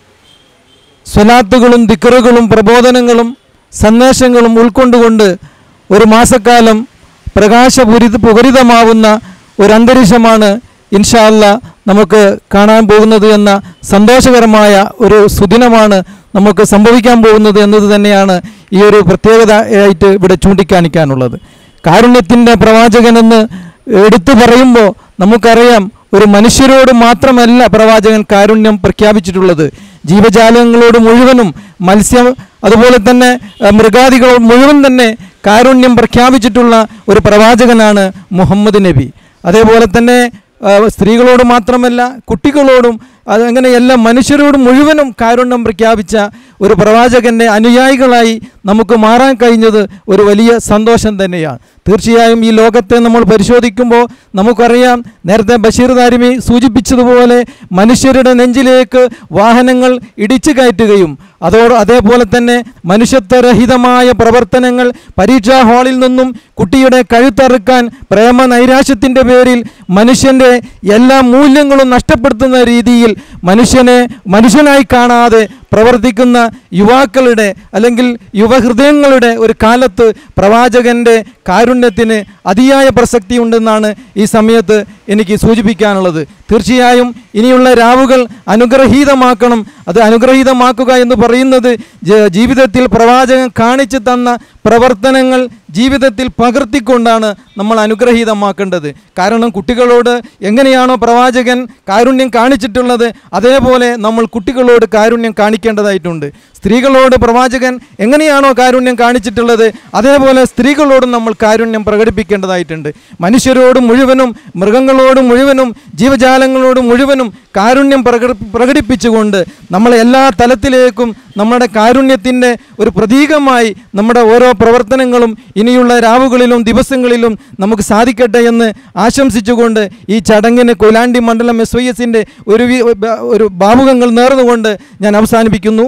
സ്വലാത്തുകളും ദിക്കറുകളും പ്രബോധനങ്ങളും സന്ദേശങ്ങളും ഉൾക്കൊണ്ടുകൊണ്ട് ഒരു മാസക്കാലം പ്രകാശപൂരി പുകരിതമാവുന്ന ഒരു അന്തരീക്ഷമാണ് ഇൻഷാല്ല നമുക്ക് കാണാൻ പോകുന്നത് എന്ന സന്തോഷകരമായ ഒരു സുദിനമാണ് നമുക്ക് സംഭവിക്കാൻ പോകുന്നത് എന്നത് തന്നെയാണ് ഈ ഒരു പ്രത്യേകത ആയിട്ട് ഇവിടെ ചൂണ്ടിക്കാണിക്കാനുള്ളത് കാരുണ്യത്തിൻ്റെ പ്രവാചകനെന്ന് എടുത്തു പറയുമ്പോൾ നമുക്കറിയാം ഒരു മനുഷ്യരോട് മാത്രമല്ല പ്രവാചകൻ കാരുണ്യം പ്രഖ്യാപിച്ചിട്ടുള്ളത് ജീവജാലങ്ങളോട് മുഴുവനും മത്സ്യം അതുപോലെ തന്നെ അഹ് മൃഗാദികളോട് മുഴുവൻ തന്നെ കാരുണ്യം പ്രഖ്യാപിച്ചിട്ടുള്ള ഒരു പ്രവാചകനാണ് മുഹമ്മദ് നബി അതേപോലെ തന്നെ ആ, സ്ത്രീകളോട് മാത്രമല്ല കുട്ടികളോടും അതങ്ങനെ എല്ലാ മനുഷ്യരോട് മുഴുവനും കാരുണ്യം പ്രഖ്യാപിച്ച ഒരു പ്രവാചകൻ്റെ അനുയായികളായി നമുക്ക് മാറാൻ കഴിഞ്ഞത് ഒരു വലിയ സന്തോഷം തന്നെയാണ് തീർച്ചയായും ഈ ലോകത്തെ നമ്മൾ പരിശോധിക്കുമ്പോൾ നമുക്കറിയാം നേരത്തെ ബഷീർ താരിമി സൂചിപ്പിച്ചതുപോലെ മനുഷ്യരുടെ നെഞ്ചിലേക്ക് വാഹനങ്ങൾ ഇടിച്ചു കയറ്റുകയും അതോട് അതേപോലെ തന്നെ മനുഷ്യത്വരഹിതമായ പ്രവർത്തനങ്ങൾ പരീക്ഷാ ഹാളിൽ നിന്നും കുട്ടിയുടെ കഴുത്തറുക്കാൻ പ്രേമ നൈരാശ്യത്തിൻ്റെ പേരിൽ മനുഷ്യൻ്റെ എല്ലാ മൂല്യങ്ങളും നഷ്ടപ്പെടുത്തുന്ന രീതിയിൽ മനുഷ്യനെ മനുഷ്യനായി കാണാതെ പ്രവർത്തിക്കുന്ന യുവാക്കളുടെ അല്ലെങ്കിൽ യുവഹൃദയങ്ങളുടെ ഒരു കാലത്ത് പ്രവാചകൻ്റെ കാരുണ്യത്തിന് അതിയായ പ്രസക്തി ഉണ്ടെന്നാണ് ഈ സമയത്ത് എനിക്ക് സൂചിപ്പിക്കാനുള്ളത് തീർച്ചയായും ഇനിയുള്ള രാവുകൾ അനുഗ്രഹീതമാക്കണം അത് അനുഗ്രഹീതമാക്കുക എന്ന് പറയുന്നത് ജ- ജീവിതത്തിൽ പ്രവാചകൻ കാണിച്ചു തന്ന പ്രവർത്തനങ്ങൾ ജീവിതത്തിൽ പകർത്തിക്കൊണ്ടാണ് നമ്മൾ അനുഗ്രഹീതമാക്കേണ്ടത് കാരണം കുട്ടികളോട് എങ്ങനെയാണോ പ്രവാചകൻ കാരുണ്യം കാണിച്ചിട്ടുള്ളത് അതേപോലെ നമ്മൾ കുട്ടികളോട് കാരുണ്യം കാണിക്കേണ്ടതായിട്ടുണ്ട് സ്ത്രീകളോട് പ്രവാചകൻ എങ്ങനെയാണോ കാരുണ്യം കാണിച്ചിട്ടുള്ളത് അതേപോലെ സ്ത്രീകളോടും നമ്മൾ കാരുണ്യം പ്രകടിപ്പിക്കേണ്ടതായിട്ടുണ്ട് മനുഷ്യരോട് മുഴുവനും മൃഗങ്ങളോട് മുഴുവനും ജീവജാലങ്ങളോട് മുഴുവനും കാരുണ്യം പ്രകടി പ്രകടിപ്പിച്ചുകൊണ്ട് നമ്മൾ എല്ലാ തലത്തിലേക്കും നമ്മുടെ കാരുണ്യത്തിൻ്റെ ഒരു പ്രതീകമായി നമ്മുടെ ഓരോ പ്രവർത്തനങ്ങളും ഇനിയുള്ള രാവുകളിലും ദിവസങ്ങളിലും നമുക്ക് സാധിക്കട്ടെ എന്ന് ആശംസിച്ചുകൊണ്ട് ഈ ചടങ്ങിന് കൊയിലാണ്ടി മണ്ഡലം എസ് വൈ എസിൻ്റെ ഒരു വി- ഒരു ഭാവുകങ്ങൾ നേർന്നുകൊണ്ട് ഞാൻ അവസാനിപ്പിക്കുന്നു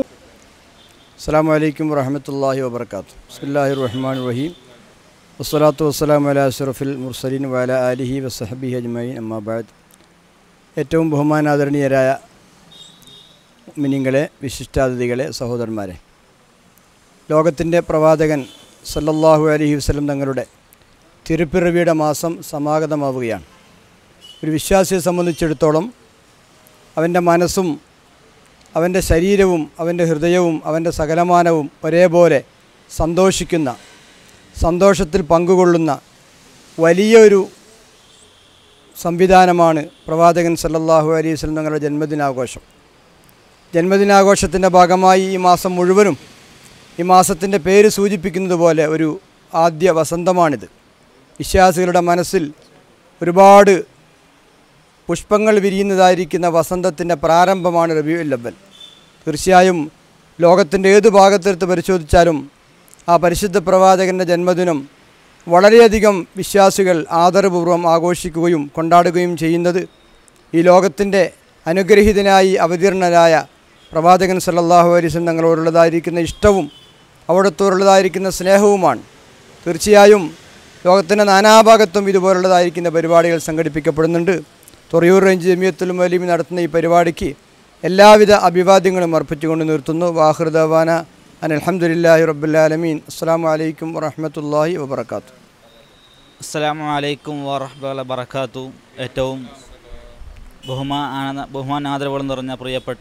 അസ്സാം വലൈക്കും വറഹമത്തല്ലാഹി വബർക്കാത്തു ബിസ്മില്ലാഹി റഹ്മാൻ റഹീം വസ്സലാത്തു വസ്സലാം അല അഷറഫിൽ മുർസലീൻ വല അലിഹി വസഹബി അജ്മൈൻ അമ്മാബാദ് ഏറ്റവും ബഹുമാനാദരണീയരായ മിനിങ്ങളെ വിശിഷ്ടാതിഥികളെ സഹോദരന്മാരെ ലോകത്തിൻ്റെ പ്രവാചകൻ സല്ലല്ലാഹു അലൈഹി വസല്ലം തങ്ങളുടെ തിരുപ്പിറവിയുടെ മാസം സമാഗതമാവുകയാണ് ഒരു വിശ്വാസിയെ സംബന്ധിച്ചിടത്തോളം അവൻ്റെ മനസ്സും അവൻ്റെ ശരീരവും അവൻ്റെ ഹൃദയവും അവൻ്റെ സകലമാനവും ഒരേപോലെ സന്തോഷിക്കുന്ന സന്തോഷത്തിൽ പങ്കുകൊള്ളുന്ന വലിയൊരു സംവിധാനമാണ് പ്രവാചകൻ സല്ലല്ലാഹു അലൈഹി വസല്ലം തങ്ങളുടെ ജന്മദിനാഘോഷം ജന്മദിനാഘോഷത്തിൻ്റെ ഭാഗമായി ഈ മാസം മുഴുവനും ഈ മാസത്തിൻ്റെ പേര് സൂചിപ്പിക്കുന്നത് പോലെ ഒരു ആദ്യ വസന്തമാണിത് വിശ്വാസികളുടെ മനസ്സിൽ ഒരുപാട് പുഷ്പങ്ങൾ വിരിയുന്നതായിരിക്കുന്ന വസന്തത്തിൻ്റെ പ്രാരംഭമാണ് റബിയുൽ അവൽ തീർച്ചയായും ലോകത്തിൻ്റെ ഏത് ഭാഗത്തെടുത്ത് പരിശോധിച്ചാലും ആ പരിശുദ്ധ പ്രവാചകൻ്റെ ജന്മദിനം വളരെയധികം വിശ്വാസികൾ ആദരപൂർവ്വം ആഘോഷിക്കുകയും കൊണ്ടാടുകയും ചെയ്യുന്നത് ഈ ലോകത്തിൻ്റെ അനുഗ്രഹീതനായി അവതീർണരായ പ്രവാചകൻ സല്ലല്ലാഹു അലൈഹി വസല്ലം തങ്ങളോടുള്ളതായിരിക്കുന്ന ഇഷ്ടവും അവിടത്തോടുള്ളതായിരിക്കുന്ന സ്നേഹവുമാണ് തീർച്ചയായും ലോകത്തിൻ്റെ നാനാഭാഗത്തും ഇതുപോലുള്ളതായിരിക്കുന്ന പരിപാടികൾ സംഘടിപ്പിക്കപ്പെടുന്നുണ്ട് തൊറിയൂർ റേഞ്ച് ജമിയത്തുൽ മലീം നടത്തുന്ന ഈ പരിപാടിക്ക് എല്ലാവിധ അഭിവാദ്യങ്ങളും അർപ്പിച്ചുകൊണ്ട് നിർത്തുന്നു വാഹൃദവാന അൻ അലഹമുല്ലാഹി റബ്ബുലാലമീൻ അസ്സാം വലൈക്കും വറഹമത്തല്ലാഹി വബർക്കാത്തു അസ്സലാമു അലൈക്കും വറഹ്മത്തുള്ളാഹി വബറകാത്തു ഏറ്റവും ബഹുമാന ബഹുമാനാദരവുകൾ നിറഞ്ഞ പ്രിയപ്പെട്ട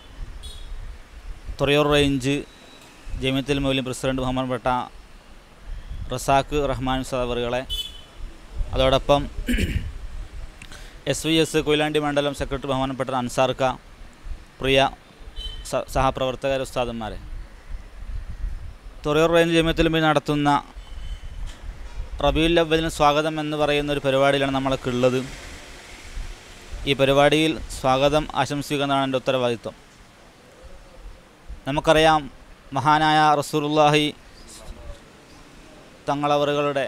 തൊറയൂർ റേഞ്ച് ജമിയത്തുൽ മൗലിം പ്രസിഡന്റ് ബഹുമാനപ്പെട്ട റസാഖ് റഹ്മാൻ സവറുകളെ അതോടൊപ്പം എസ് വി എസ് കൊയിലാണ്ടി മണ്ഡലം സെക്രട്ടറി ബഹുമാനപ്പെട്ട അൻസാർക്ക പ്രിയ സ- സഹപ്രവർത്തകർ ഉസ്താദന്മാരെ തൊറയൂർ റേഞ്ച് ജമിയത്തുൽ മൗലിം നടത്തുന്ന റബിയുൽ അവലിന് സ്വാഗതം എന്ന് പറയുന്ന ഒരു പരിപാടിയിലാണ് നമ്മളൊക്കെ ഉള്ളത് ഈ പരിപാടിയിൽ സ്വാഗതം ആശംസിക്കുന്നതാണ് എൻ്റെ ഉത്തരവാദിത്വം നമുക്കറിയാം മഹാനായ റസൂലുള്ളാഹി തങ്ങളവറുകളുടെ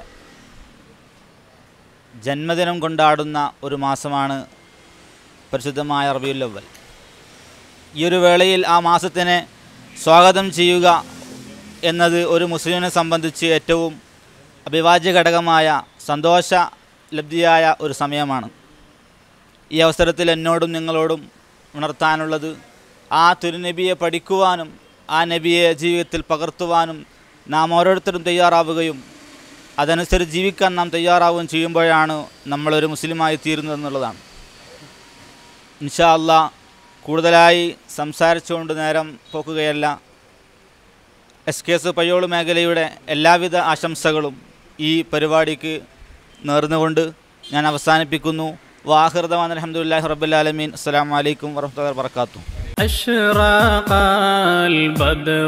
ജന്മദിനം കൊണ്ടാടുന്ന ഒരു മാസമാണ് പരിശുദ്ധമായ റബിയുൽ അവൽ ഈ ഒരു വേളയിൽ ആ മാസത്തിനെ സ്വാഗതം ചെയ്യുക എന്നത് ഒരു മുസ്ലിമിനെ സംബന്ധിച്ച് ഏറ്റവും അഭിവാജ്യ ഘടകമായ സന്തോഷ ലബ്ധിയായ ഒരു സമയമാണ് ഈ അവസരത്തിൽ എന്നോടും നിങ്ങളോടും ഉണർത്താനുള്ളത് ആ തിരുനബിയെ പഠിക്കുവാനും ആ നബിയെ ജീവിതത്തിൽ പകർത്തുവാനും നാം ഓരോരുത്തരും തയ്യാറാവുകയും അതനുസരിച്ച് ജീവിക്കാൻ നാം തയ്യാറാവുകയും ചെയ്യുമ്പോഴാണ് നമ്മളൊരു മുസ്ലിമായി തീരുന്നതെന്നുള്ളതാണ് ഇൻഷാ അല്ലാ കൂടുതലായി സംസാരിച്ചുകൊണ്ട് നേരം പോക്കുകയല്ല എസ് കെ എസ് പയ്യോള് മേഖലയുടെ എല്ലാവിധ ആശംസകളും ഈ പരിപാടിക്ക് നേർന്നുകൊണ്ട് ഞാൻ അവസാനിപ്പിക്കുന്നു വാഹിർദവാൻ അലഹമുല്ലാഹി റബ്ബുലാലമീൻ അസ്സാം വലൈക്കും വർഹമുല്ലാ വർക്കാത്തു أشرق البدر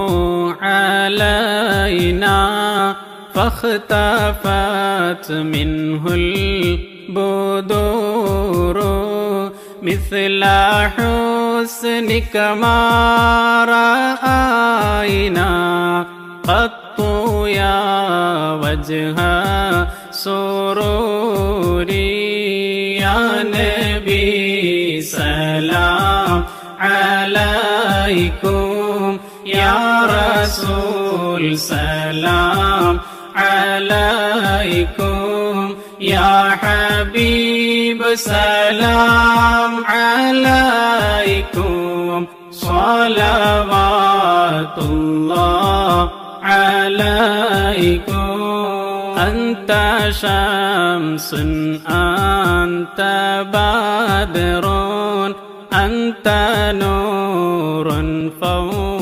علينا فاختفت منه البدور مثل حسنك ما رأينا قط يا وجه سروري يا نبي سلام عليكم يا رسول سلام عليكم يا حبيب سلام عليكم صلوات الله عليكم أنت شمس أنت بدر أنت نور فوق